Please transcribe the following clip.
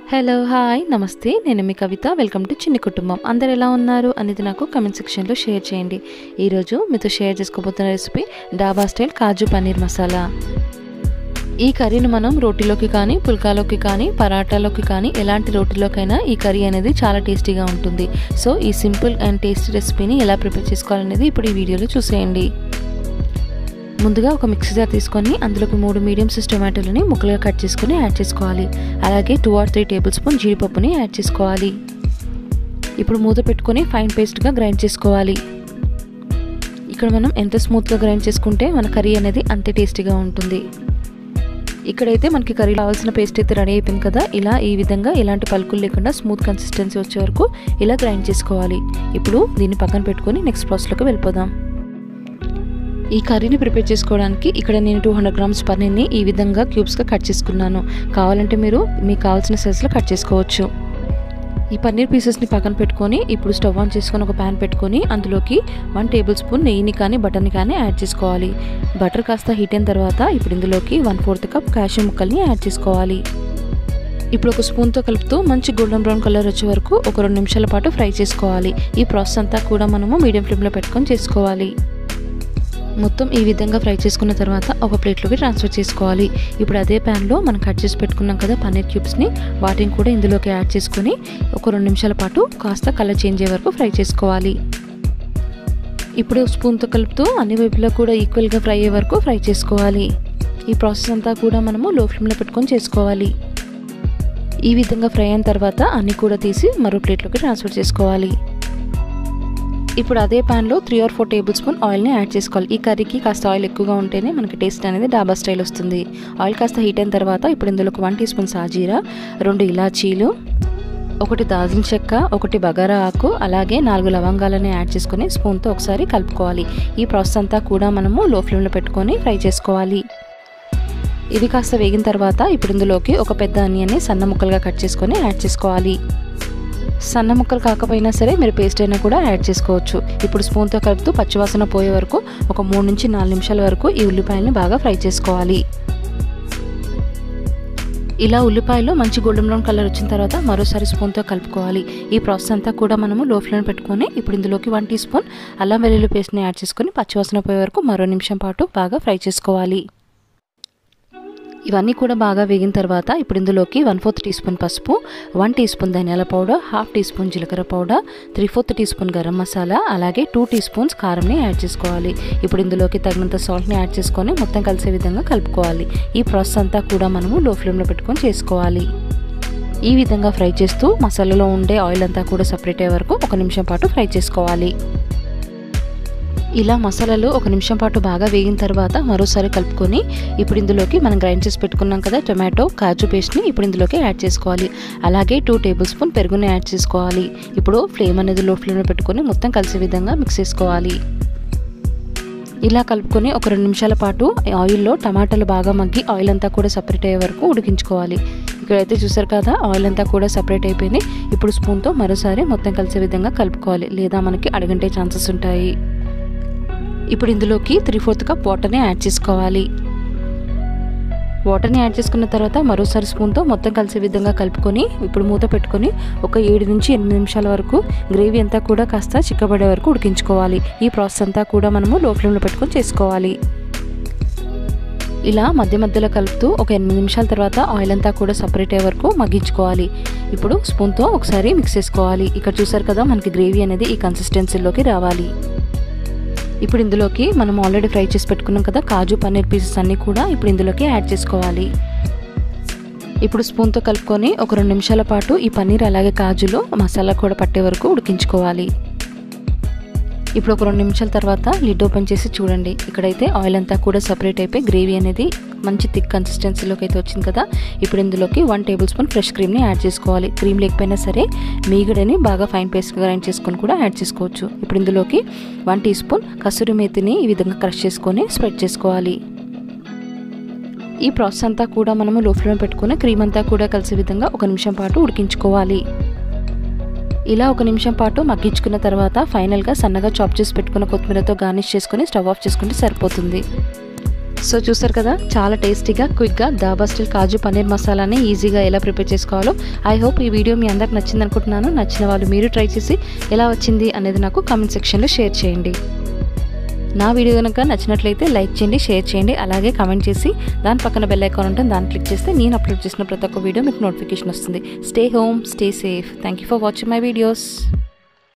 hello hi నమస్తే నేను మీ కవిత welcome to చిన్ని కుటుంబం అందరు ఎలా ఉన్నారు అనేది నాకు కమెంట్ సెక్షన్లో షేర్ చేయండి ఈరోజు మీతో షేర్ చేసుకోబోతున్న రెసిపీ డాబా స్టైల్ కాజు పన్నీర్ మసాలా ఈ కర్రీని మనం రోటీలోకి కానీ పుల్కాలోకి కానీ పరాటాలోకి కానీ ఎలాంటి రోటీలోకైనా ఈ కర్రీ అనేది చాలా టేస్టీగా ఉంటుంది సో ఈ సింపుల్ అండ్ టేస్టీ రెసిపీని ఎలా ప్రిపేర్ చేసుకోవాలనేది ఇప్పుడు ఈ వీడియోలో చూసేయండి ముందుగా ఒక మిక్సీ జార్ తీసుకొని అందులోకి మూడు మీడియం సైజ్ టొమాటోలని ముక్కలుగా కట్ చేసుకొని యాడ్ చేసుకోవాలి అలాగే two or three tablespoon జీడిపప్పుని యాడ్ చేసుకోవాలి ఇప్పుడు మూత పెట్టుకొని ఫైన్ పేస్ట్గా గ్రైండ్ చేసుకోవాలి ఇక్కడ మనం ఎంత స్మూత్గా గ్రైండ్ చేసుకుంటే మన కర్రీ అనేది అంతే టేస్టీగా ఉంటుంది ఇక్కడైతే మనకి కర్రీ కావాల్సిన పేస్ట్ అయితే రెడీ అయిపోయింది కదా ఇలా ఈ విధంగా ఎలాంటి పలుకులు లేకుండా స్మూత్ కన్సిస్టెన్సీ వచ్చే వరకు ఇలా గ్రైండ్ చేసుకోవాలి ఇప్పుడు దీన్ని పక్కన పెట్టుకొని నెక్స్ట్ ప్రాసెస్లోకి వెళ్ళిపోదాం ఈ కర్రీని ప్రిపేర్ చేసుకోవడానికి ఇక్కడ నేను టూ హండ్రెడ్ గ్రామ్స్ పన్నీర్ని ఈ విధంగా క్యూబ్స్గా కట్ చేసుకున్నాను కావాలంటే మీరు మీకు కావాల్సిన సైజులో కట్ చేసుకోవచ్చు ఈ పన్నీర్ పీసెస్ని పక్కన పెట్టుకొని ఇప్పుడు స్టవ్ ఆన్ చేసుకొని ఒక ప్యాన్ పెట్టుకొని అందులోకి వన్ టేబుల్ స్పూన్ నెయ్యిని కానీ బటర్ని కానీ యాడ్ చేసుకోవాలి బటర్ కాస్త హీట్ అయిన తర్వాత ఇప్పుడు ఇందులోకి వన్ ఫోర్త్ కప్ కాషు ముక్కల్ని యాడ్ చేసుకోవాలి ఇప్పుడు ఒక స్పూన్తో కలుపుతూ మంచి గోల్డెన్ బ్రౌన్ కలర్ వచ్చే వరకు ఒక రెండు నిమిషాల పాటు ఫ్రై చేసుకోవాలి ఈ ప్రాసెస్ అంతా కూడా మనము మీడియం ఫ్లేమ్లో పెట్టుకొని చేసుకోవాలి మొత్తం ఈ విధంగా ఫ్రై చేసుకున్న తర్వాత ఒక ప్లేట్లోకి ట్రాన్స్ఫర్ చేసుకోవాలి ఇప్పుడు అదే ప్యాన్లో మనం కట్ చేసి పెట్టుకున్నాం కదా పన్నీర్ క్యూబ్స్ని వాటిని కూడా ఇందులోకి యాడ్ చేసుకొని ఒక రెండు నిమిషాల పాటు కాస్త కలర్ చేంజ్ అయ్యే వరకు ఫ్రై చేసుకోవాలి ఇప్పుడు స్పూన్తో కలుపుతూ అన్ని వైపులా కూడా ఈక్వల్గా ఫ్రై అయ్యే వరకు ఫ్రై చేసుకోవాలి ఈ ప్రాసెస్ అంతా కూడా మనము లో ఫ్లేమ్లో పెట్టుకొని చేసుకోవాలి ఈ విధంగా ఫ్రై అయిన తర్వాత అన్నీ కూడా తీసి మరో ప్లేట్లోకి ట్రాన్స్ఫర్ చేసుకోవాలి ఇప్పుడు అదే ప్యాన్లో three or four tablespoon ఆయిల్ని యాడ్ చేసుకోవాలి ఈ కర్రీకి కాస్త ఆయిల్ ఎక్కువగా ఉంటేనే మనకి టేస్ట్ అనేది డాబా స్టైల్ వస్తుంది ఆయిల్ కాస్త హీట్ అయిన తర్వాత ఇప్పుడు ఇందులో ఒక వన్ టీ స్పూన్ సాజీరా రెండు ఇలాచీలు ఒకటి దాల్చిన చెక్క ఒకటి బగారా ఆకు అలాగే నాలుగు లవంగాలని యాడ్ చేసుకొని స్పూన్తో ఒకసారి కలుపుకోవాలి ఈ ప్రాసెస్ అంతా కూడా మనము లో ఫ్లేమ్లో పెట్టుకొని ఫ్రై చేసుకోవాలి ఇవి కాస్త వేగిన తర్వాత ఇప్పుడు ఇందులోకి ఒక పెద్ద ఆనియన్ని సన్న ముక్కలుగా కట్ చేసుకొని యాడ్ చేసుకోవాలి సన్న ముక్కలు కాకపోయినా సరే మీరు పేస్ట్ అయినా కూడా యాడ్ చేసుకోవచ్చు ఇప్పుడు స్పూన్తో కలుపుతూ పచ్చివాసన పోయే వరకు ఒక మూడు నుంచి నాలుగు నిమిషాల వరకు ఈ ఉల్లిపాయలని బాగా ఫ్రై చేసుకోవాలి ఇలా ఉల్లిపాయలు మంచి గోల్డెన్ బ్రౌన్ కలర్ వచ్చిన తర్వాత మరోసారి స్పూన్తో కలుపుకోవాలి ఈ ప్రాసెస్ అంతా కూడా మనము లో ఫ్లేమ్ పెట్టుకొని ఇప్పుడు ఇందులోకి వన్ టీ స్పూన్ అల్లం వెల్లుల్లి పేస్ట్ని యాడ్ చేసుకొని పచ్చివాసన పోయే వరకు మరో నిమిషం పాటు బాగా ఫ్రై చేసుకోవాలి ఇవన్నీ కూడా బాగా వేగిన తర్వాత ఇప్పుడు ఇందులోకి వన్ ఫోర్త్ టీ స్పూన్ పసుపు వన్ టీ స్పూన్ ధనియాల పౌడర్ హాఫ్ టీ స్పూన్ జీలకర్ర powder three fourth teaspoon garam masala అలాగే టూ టీ స్పూన్స్ కారంని యాడ్ చేసుకోవాలి ఇప్పుడు ఇందులోకి తగినంత సాల్ట్ని యాడ్ చేసుకొని మొత్తం కలిసే విధంగా కలుపుకోవాలి ఈ ప్రాసెస్ అంతా కూడా మనము లో ఫ్లేమ్లో పెట్టుకొని చేసుకోవాలి ఈ విధంగా ఫ్రై చేస్తూ మసాలాలో ఉండే ఆయిల్ అంతా కూడా సపరేట్ అయ్యే వరకు ఒక నిమిషం పాటు ఫ్రై చేసుకోవాలి ఇలా మసాలాలు ఒక నిమిషం పాటు బాగా వేగిన తర్వాత మరోసారి కలుపుకొని ఇప్పుడు ఇందులోకి మనం గ్రైండ్ చేసి పెట్టుకున్నాం కదా టొమాటో కాజు పేస్ట్ని ఇప్పుడు ఇందులోకి యాడ్ చేసుకోవాలి అలాగే టూ టేబుల్ స్పూన్ పెరుగుని యాడ్ చేసుకోవాలి ఇప్పుడు ఫ్లేమ్ అనేది లో ఫ్లేమ్లో పెట్టుకొని మొత్తం కలిసే విధంగా మిక్స్ చేసుకోవాలి ఇలా కలుపుకొని ఒక రెండు నిమిషాల పాటు ఆయిల్లో టమాటాలు బాగా మగ్గి ఆయిల్ అంతా కూడా సపరేట్ అయ్యే వరకు ఉడికించుకోవాలి ఇక్కడైతే చూసారు కదా ఆయిల్ అంతా కూడా సపరేట్ అయిపోయింది ఇప్పుడు స్పూన్తో మరోసారి మొత్తం కలిసే విధంగా కలుపుకోవాలి లేదా మనకి అడగంటే ఛాన్సెస్ ఉంటాయి ఇప్పుడు ఇందులోకి త్రీ ఫోర్త్ కప్ వాటర్ని యాడ్ చేసుకోవాలి వాటర్ని యాడ్ చేసుకున్న తర్వాత మరోసారి స్పూన్తో మొత్తం కలిసే విధంగా కలుపుకొని ఇప్పుడు మూత పెట్టుకొని ఒక ఏడు నుంచి ఎనిమిది నిమిషాల వరకు గ్రేవీ అంతా కూడా కాస్త చిక్కబడే వరకు ఉడికించుకోవాలి ఈ ప్రాసెస్ అంతా కూడా మనము లో ఫ్లేమ్లో పెట్టుకొని చేసుకోవాలి ఇలా మధ్య మధ్యలో కలుపుతూ ఒక ఎనిమిది నిమిషాల తర్వాత ఆయిల్ అంతా కూడా సపరేట్ అయ్యే వరకు మగ్గించుకోవాలి ఇప్పుడు స్పూన్తో ఒకసారి మిక్స్ చేసుకోవాలి ఇక్కడ చూసారు కదా మనకి గ్రేవీ అనేది ఈ కన్సిస్టెన్సీలోకి రావాలి ఇప్పుడు ఇందులోకి మనం ఆల్రెడీ ఫ్రై చేసి పెట్టుకున్నాం కదా కాజు పన్నీర్ పీసెస్ అన్నీ కూడా ఇప్పుడు ఇందులోకి యాడ్ చేసుకోవాలి ఇప్పుడు స్పూన్తో కలుపుకొని ఒక రెండు నిమిషాల పాటు ఈ పన్నీర్ అలాగే కాజులో మసాలా కూడా పట్టే వరకు ఉడికించుకోవాలి ఇప్పుడు ఒక రెండు నిమిషాల తర్వాత లిడ్ ఓపెన్ చేసి చూడండి ఇక్కడైతే ఆయిల్ అంతా కూడా సపరేట్ అయిపోయి గ్రేవీ అనేది మంచి థిక్ కన్సిస్టెన్సీలోకి అయితే వచ్చింది కదా ఇప్పుడు ఇందులోకి వన్ టేబుల్ స్పూన్ ఫ్రెష్ క్రీమ్ని యాడ్ చేసుకోవాలి క్రీమ్ లేకపోయినా సరే మీగడని బాగా ఫైన్ పేస్ట్గా గ్రైండ్ చేసుకొని కూడా యాడ్ చేసుకోవచ్చు ఇప్పుడు ఇందులోకి వన్ టీ స్పూన్ కసూరి మేతిని ఈ విధంగా క్రష్ చేసుకొని స్ప్రెడ్ చేసుకోవాలి ఈ ప్రాసెస్ అంతా కూడా మనము లో ఫ్లేమ్ పెట్టుకుని క్రీమ్ అంతా కూడా కలిసే విధంగా ఒక నిమిషం పాటు ఉడికించుకోవాలి ఇలా ఒక నిమిషం పాటు మగ్గించుకున్న తర్వాత ఫైనల్గా సన్నగా చాప్ చేసి పెట్టుకున్న కొత్తిమీరతో గార్నిష్ చేసుకొని స్టవ్ ఆఫ్ చేసుకుంటే సరిపోతుంది సో చూస్తారు కదా చాలా టేస్టీగా క్విక్గా దాబా స్టైల్ కాజు పన్నీర్ మసాలాని ఈజీగా ఎలా ప్రిపేర్ చేసుకోవాలో ఐ హోప్ ఈ వీడియో మీ అందరికి నచ్చింది అనుకుంటున్నాను నచ్చిన వాళ్ళు మీరు ట్రై చేసి ఎలా వచ్చింది అనేది నాకు కామెంట్ సెక్షన్లో షేర్ చేయండి నా వీడియో కనుక నచ్చినట్లయితే లైక్ చేయండి షేర్ చేయండి అలాగే కామెంట్ చేసి దాని పక్కన బెల్ ఐకాన్ ఉంటుంది దాన్ని క్లిక్ చేస్తే నేను అప్లోడ్ చేసిన ప్రతి ఒక్క వీడియో మీకు నోటిఫికేషన్ వస్తుంది stay home stay safe thank you for watching my videos